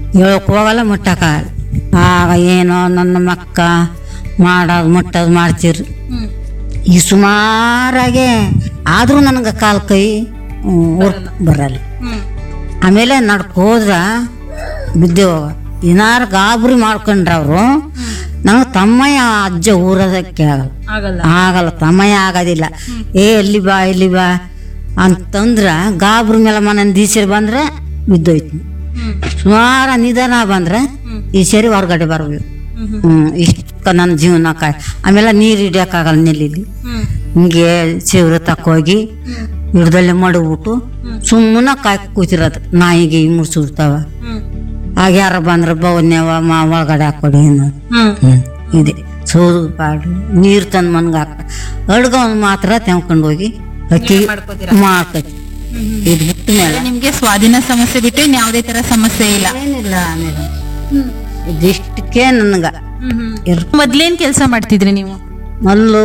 ಹೇಳಕ್ ಹೋಗಲ್ಲ ಮುಟ್ಟಕ್ಕಾಗಲ್ಲ ಆಗ ಏನೋ ನನ್ನ ಮಕ್ಕ ಮಾಡೋದು ಮುಟ್ಟೋದು ಮಾಡ್ತಿರು ಈ ಸುಮಾರಾಗೆ ಆದರೂ ನನಗೆ ಕಾಲು ಕೈ ಹ್ಮ್, ಉರ್ಕ್ ಬರಲ್ಲ ಆಮೇಲೆ ನಡ್ಕೋದ್ರ ಬಿದ್ದೇವ ಏನಾರು ಗಾಬರಿ ಮಾಡ್ಕೊಂಡ್ರ ಅವರು ನಂಗೆ ತಮ್ಮಯ್ಯ ಅಜ್ಜ ಊರೋದಕ್ಕೆ ಆಗಲ್ಲ ಆಗಲ್ಲ ಆಗಲ್ಲ ತಮ್ಮಯ್ಯ ಆಗೋದಿಲ್ಲ ಏ ಎಲ್ಲಿ ಬಾ ಇಲ್ಲಿ ಬಾ ಅಂತಂದ್ರ ಗಾಬರಿ ಮೇಲೆ ಮನ ದೀಸರಿ ಬಂದ್ರೆ ಬಿದ್ದೋಯ್ತು ಸುಮಾರು ನಿಧಾನ ಬಂದ್ರೆ ಈ ಸರಿ ಹೊರಗಡೆ ಬರ್ಬೇಕು ಹ್ಮ್ ಇಷ್ಟ ನನ್ನ ಜೀವನ ಕಾಯ್ ಆಮೇಲೆ ನೀರು ಹಿಡಿಯೋಕ್ಕಾಗಲ್ಲ ನೆಲ್ಲಿಲಿ ಹಿಂಗೆ ಚಿವ್ರ ತಕ್ಕೋಗಿ ಹಿಡ್ದಲ್ಲೇ ಮಡಗ್ಬಿಟ್ಟು ಸುಮ್ಮನೆ ಕಾಯ್ ಕೂತಿರೋದು ನಾಯಿಗೆ ಮುಡ್ಸಿರ್ತಾವ ಆಗ ಯಾರ ಬಂದ್ರೆ ಬವನ್ಯವ ಮಾ ಒಳಗಡೆ ಹಾಕೊಡಿ ಅನ್ನೋದು ಹ್ಮ್ ಇದೆ ಸೋದು ಪಾಡು ನೀರು ತಂದು ಮನ್ಗೆ ಹಾಕ ಅಡ್ಗವನ್ ಮಾತ್ರ ತೆಮ್ಕೊಂಡು ಹೋಗಿ ಅಕ್ಕಿ ಮಾಡ್ಕತಿ ಇದು ಬಿಟ್ಟ ಮೇಲೆ ನಿಮ್ಗೆ ಸ್ವಾಧೀನ ಸಮಸ್ಯೆ ಬಿಟ್ಟು ಯಾವುದೇ ತರ ಸಮಸ್ಯೆ ಇಲ್ಲ ಏನಿಲ್ಲ ಮೇಡಮ್ ಇದಿಷ್ಟಕ್ಕೆ ನನಗೆ ಇರ್ ಮೊದ್ಲೇನ್ ಕೆಲಸ ಮಾಡ್ತಿದ್ರಿ ನೀವು ಮೊದಲು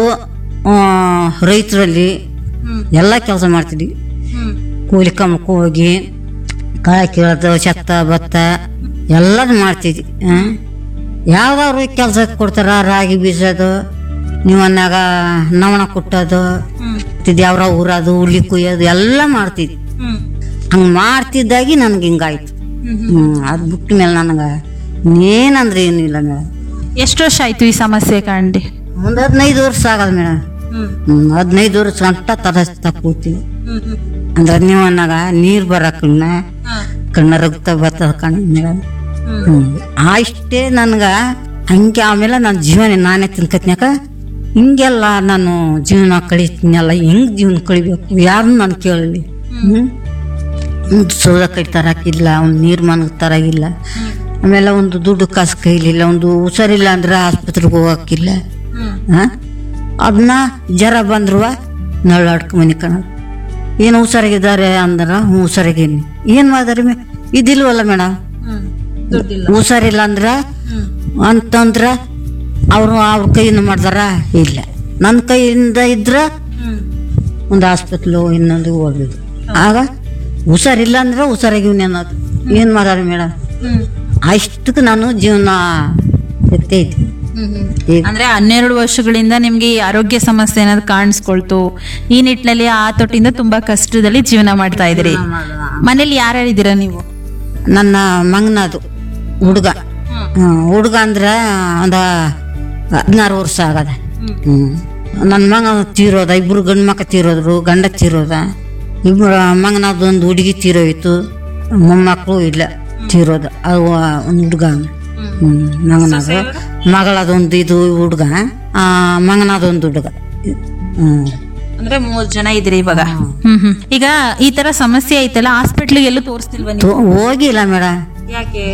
ರೈತರಲ್ಲಿ ಎಲ್ಲ ಕೆಲಸ ಮಾಡ್ತಿದ್ವಿ ಕೂಲಿ ಕಮ್ಮಕ್ಕೆ ಹೋಗಿ ಕಾಯಿ ಕೀಳೋದು ಛತ್ತ ಭತ್ತ ಎಲ್ಲದು ಮಾಡ್ತಿದ್ವಿ ಯಾವ್ದಾದ್ರು ಕೆಲಸ ಕೊಡ್ತಾರ ರಾಗಿ ಬೀಸೋದು ನೀವನ್ನಾಗ ನವಣ ಕುಟ್ಟೋದು ಯಾವ್ರ ಊರೋದು ಉಳ್ಳಿ ಕುಯ್ಯೋದು ಎಲ್ಲ ಮಾಡ್ತಿದ್ವಿ ಹಂಗೆ ಮಾಡ್ತಿದ್ದಾಗಿ ನನ್ಗೆ ಹಿಂಗಾಯ್ತು ಹ್ಮ್ ಅದು ಬಿಟ್ಟ ಮೇಲೆ ನನಗೆ ಏನಂದ್ರೆ ಏನಿಲ್ಲ ಮೇಡಮ್ ಎಷ್ಟು ವರ್ಷ ಆಯ್ತು ಈ ಸಮಸ್ಯೆ ಕಾಣ್ರಿ ಒಂದು ಹದಿನೈದು ವರ್ಷ ಆಗದ ಮೇಡಮ್ ಹ್ಮ್ ಹದಿನೈದು ವರ್ಷ ಗಂಟ ತರಸ್ತಾ ಕೂತೀವಿ ಅಂದ್ರೆ ನೀವು ಅನ್ನಾಗ ನೀರು ಬರಕಣ್ಣ ಕಣ್ಣ ರಕ್ತ ಬರ್ತದ ಕಣ್ಣ ಮೇಡಮ್ ಹ್ಮ್ ಆ ಇಷ್ಟೇ ನನ್ಗ ಹಂಗೆ ಆಮೇಲೆ ನನ್ನ ಜೀವನ ನಾನೇ ತಿನ್ಕತ್ನ್ಯಾಕ ಹಿಂಗೆಲ್ಲ ನಾನು ಜೀವನ ಕಳಿತೀನಲ್ಲ ಹೆಂಗ್ ಜೀವನ ಕಳಿಬೇಕು ಯಾರನ್ನು ನಾನು ಕೇಳಲಿ ಹ್ಮ್ ಒಂದು ಸೌದ ಕೈ ತರಕಿಲ್ಲ ಒಂದು ನೀರು ಮನಗ್ ತರಗಿಲ್ಲ ಆಮೇಲೆ ಒಂದು ದುಡ್ಡು ಕಾಸು ಕೈಲಿಲ್ಲ ಒಂದು ಹುಷಾರಿಲ್ಲ ಅಂದ್ರೆ ಆಸ್ಪತ್ರೆಗೆ ಹೋಗಕ್ಕಿಲ್ಲ ಹಾ ಅದನ್ನ ಜ್ವರ ಬಂದ್ರು ನಳ್ಳಾಡ್ಕ ಮನೆ ಕಾಣೋದು ಏನು ಹುಷಾರಾಗಿದ್ದಾರೆ ಅಂದ್ರ ಹ್ಞೂ ಹುಷಾರಾಗೀನಿ ಏನು ಮಾಡಿದಾರೆ ಮೇ ಇದಿಲ್ವಲ್ಲ ಮೇಡಮ್ ಹುಷಾರಿಲ್ಲ ಅಂದ್ರ ಅಂತಂದ್ರ ಅವರು ಅವ್ರ ಕೈಯಿಂದ ಮಾಡ್ದಾರ ಇಲ್ಲ ನನ್ನ ಕೈಯಿಂದ ಇದ್ರ ಒಂದು ಹಾಸ್ಪಿಟ್ಲು ಇನ್ನೊಂದು ಹೋಗ್ಬೇಕು ಆಗ ಹುಷಾರಿಲ್ಲ ಅಂದ್ರೆ ಹುಷಾರಾಗಿವ್ನಿ ಅನ್ನೋದು ಏನು ಮಾಡ್ಯಾರ ಮೇಡಮ್ ಅಷ್ಟಕ್ಕೆ ನಾನು ಜೀವನ ಎತ್ತೇ ಇದ್ದೆ ಈಗ ಅಂದ್ರೆ ಹನ್ನೆರಡು ವರ್ಷಗಳಿಂದ ನಿಮ್ಗೆ ಈ ಆರೋಗ್ಯ ಸಮಸ್ಯೆ ಏನಾದ್ರು ಕಾಣಿಸ್ಕೊಳ್ತು ಈ ನಿಟ್ಟಿನಲ್ಲಿ ಆ ತೊಟ್ಟಿಂದ ತುಂಬಾ ಕಷ್ಟದಲ್ಲಿ ಜೀವನ ಮಾಡ್ತಾ ಇದ್ರಿ ಮನೇಲಿ ಯಾರ್ಯಾರು ಇದ್ದೀರಾ ನೀವು ನನ್ನ ಮಗನದು ಹುಡುಗ ಹುಡುಗ ಅಂದ್ರೆ ಒಂದು ಹದಿನಾರು ವರ್ಷ ಆಗದ ಹ್ಞೂ ನನ್ನ ಮಗ ತೀರೋದ ಇಬ್ರು ಗಂಡು ಮಕ್ಕ ತೀರೋದ್ರು ಗಂಡ ತೀರೋದ ಇಬ್ರು ಮಗನದು ಒಂದು ಹುಡುಗಿ ತೀರೋಯ್ತು ಮೊಮ್ಮಕ್ಕಳು ಇಲ್ಲ ತೀರೋದ ಅದು ಒಂದು ಹುಡುಗ ಹ್ಞೂ ಮಗನದು ಮಗಳದೊಂದು ಇದು ಹುಡುಗ ಮಗನದೊಂದು ಹುಡುಗ ಹ್ಞೂ ಅಂದ್ರೆ ಮೂರ್ ಜನ ಇದ್ರಿ ಇವಾಗ ಹ್ಮ್ ಹ್ಮ್ ಈಗ ಈ ತರ ಸಮಸ್ಯೆ ಐತಲ್ಲ ಹಾಸ್ಪಿಟ್ಲಿಗೆ ಎಲ್ಲೂ ತೋರಿಸ್ತಿಲ್ವಾ ನೀವು ತೋ- ಹೋಗಿಲ್ಲ ಮೇಡಮ್ ಯಾಕೆ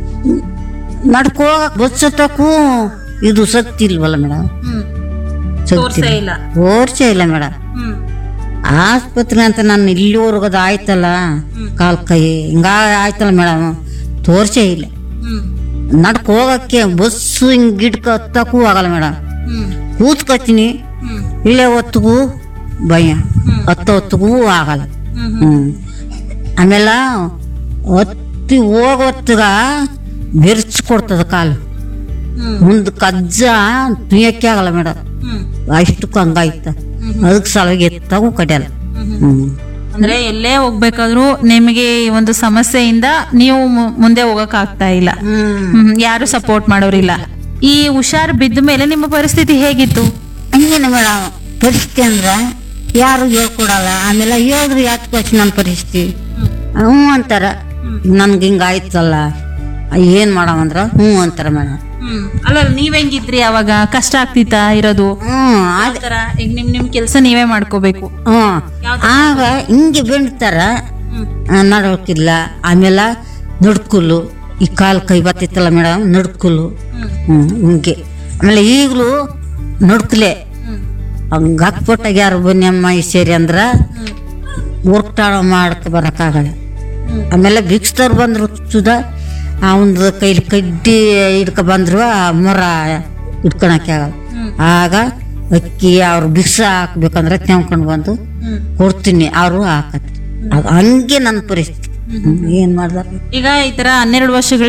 ನಡ್ಕೋ ಬಸ್ ಹತ್ತಕ್ಕೂ ಇದು ಶಕ್ತಿ ಇಲ್ವಲ್ಲ ಮೇಡಮ್ ಹ್ಮ್ ಶಕ್ತಿ ತೋರ್ಸೇ ಇಲ್ಲ ಓರ್ಸೇ ಇಲ್ಲ ಮೇಡಮ್ ಹ್ಮ್ ಆಸ್ಪತ್ರೆ ಅಂತ ನಾನು ಇಲ್ಲಿವರೆಗದು ಆಯ್ತಲ್ಲ ಕಾಲ್ ಕೈ ಹಿಂಗ ಆಯ್ತಲ್ಲ ಮೇಡಮ್ ತೋರ್ಸೇ ಇಲ್ಲ ಹ್ಮ್ ನಡ್ಕ ಹೋಗಕ್ಕೆ ಬಸ್ಸು ಹಿಂಗ್ ಗಿಡ್ಕ ಹತ್ತಕ್ಕೂ ಆಗಲ್ಲ ಮೇಡಮ್ ಹ್ಮ್ ಕೂತ್ಕೊತೀನಿ ಹ್ಮ್ ಇಲ್ಲೇ ಹೊತ್ತಿಗೂ ಭಯ ಹತ್ತ ಹೊತ್ತಿಗೂ ಆಗಲ್ಲ ಹ್ಮ್ ಹ್ಮ್ ಆಮೇಲೆ ಹತ್ತಿ ಹೋಗೋ ಹೊತ್ತಿಗ ಬೆರ್ಚ್ಕೊಡ್ತದ ಕಾಲು ಹ್ಮ್ ಮುಂದೆ ಕಜ್ಜ ತುಯ್ಯಕ್ಕೆ ಆಗಲ್ಲ ಮೇಡಮ್ ಹ್ಮ್ ಅಷ್ಟಕ್ಕೆ ಹಂಗಾಯ್ತ ಅದಕ್ಕೆ ಸಲುವಾಗಿ ಎತ್ತಾಗೂ ಕಡಿಯಲ್ಲ ಹ್ಮ್ ಅಂದ್ರೆ ಎಲ್ಲೇ ಹೋಗ್ಬೇಕಾದ್ರೂ ನಿಮಗೆ ಈ ಒಂದು ಸಮಸ್ಯೆಯಿಂದ ನೀವು ಮು- ಮುಂದೆ ಹೋಗಕ್ ಆಗ್ತಾ ಇಲ್ಲ ಹ್ಮ್ ಹ್ಮ್, ಯಾರು ಸಪೋರ್ಟ್ ಮಾಡೋರಿಲ್ಲ ಈ ಹುಷಾರ್ ಬಿದ್ದ ಮೇಲೆ ನಿಮ್ಮ ಪರಿಸ್ಥಿತಿ ಹೇಗಿತ್ತು ಹಂಗೇನ ಮೇಡಮ್ ಪರಿಸ್ಥಿತಿ ಅಂದ್ರ ಯಾರು ಹೇಳ್ಕೊಡಲ್ಲ ಆಮೇಲೆ ಹೇಳಿದ್ರು ಯಾಕೆ ಕೊಚ್ಚ ನನ್ನ ಪರಿಸ್ಥಿತಿ ಹ್ಞೂ ಅಂತಾರ ನನ್ಗೆ ಹಿಂಗ ಆಯ್ತಲ್ಲ ಏನ್ ಮಾಡವಂದ್ರ ಹ್ಞೂ ಅಂತಾರ ಮೇಡಮ್ ಅಲ್ಲ ನೀವ್ ಹೆಂಗಿದ್ರಿ ಅವಾಗ ಕಷ್ಟ ಆಗ್ತಿತ್ತಾ ಇರೋದು ಹ್ಮ್ ಅದ್ ಆತರ ಈಗ ನಿಮ್ ನಿಮ್ ಕೆಲಸ ನೀವೇ ಮಾಡ್ಕೋಬೇಕು ಹ್ಮ್ ಆಗ ಹಿಂಗೆ ಬೆಂಡ್ತಾರ ನಡೋಕಿಲ್ಲ ಆಮೇಲೆ ನಡ್ಕುಲು ಈ ಕಾಲು ಕೈ ಬತ್ತಿತ್ತಲ್ಲ ಮೇಡಮ್ ನಡ್ಕುಲು ಹ್ಮ್ ಹಿಂಗೆ ಆಮೇಲೆ ಈಗಲೂ ನಡ್ಕಲೆ ಹಂಗ ಹಾಕ್ಬಿಟ್ಟಾಗ ಯಾರು ಬನ್ನಿ ಅಮ್ಮ ಈ ಸೇರಿ ಅಂದ್ರ ಉರ್ಟಾಳ ಮಾಡಕ್ ಬರಕ್ಕಾಗಲ್ಲ ಆಮೇಲೆ ಭಿಕ್ಷದವ್ರು ಬಂದ್ರು ಸುದ ಅವನದು ಕೈಲಿ ಕಡ್ಡಿ ಹಿಡ್ಕೊ ಬಂದ್ರು ಆ ಮೊರ ಹಿಡ್ಕೊಳಕ್ಕೆ ಆಗಲ್ಲ ಆಗ ಅಕ್ಕಿ ಅವ್ರು ಭಿಕ್ಷ ಹಾಕ್ಬೇಕಂದ್ರೆ ತೆಮ್ಕೊಂಡು ಬಂದು ಕೊಡ್ತೀನಿ ಅವರು ಹಾಕತ್ರಿ ಅದು ಹಂಗೆ ನನ್ನ ಪರಿಸ್ಥಿತಿ ಹ್ಮ್, ಏನ್ ಮಾಡ್ದಾರ ಈಗ ಈ ತರ ಹನ್ನೆರಡು ವರ್ಷಗಳ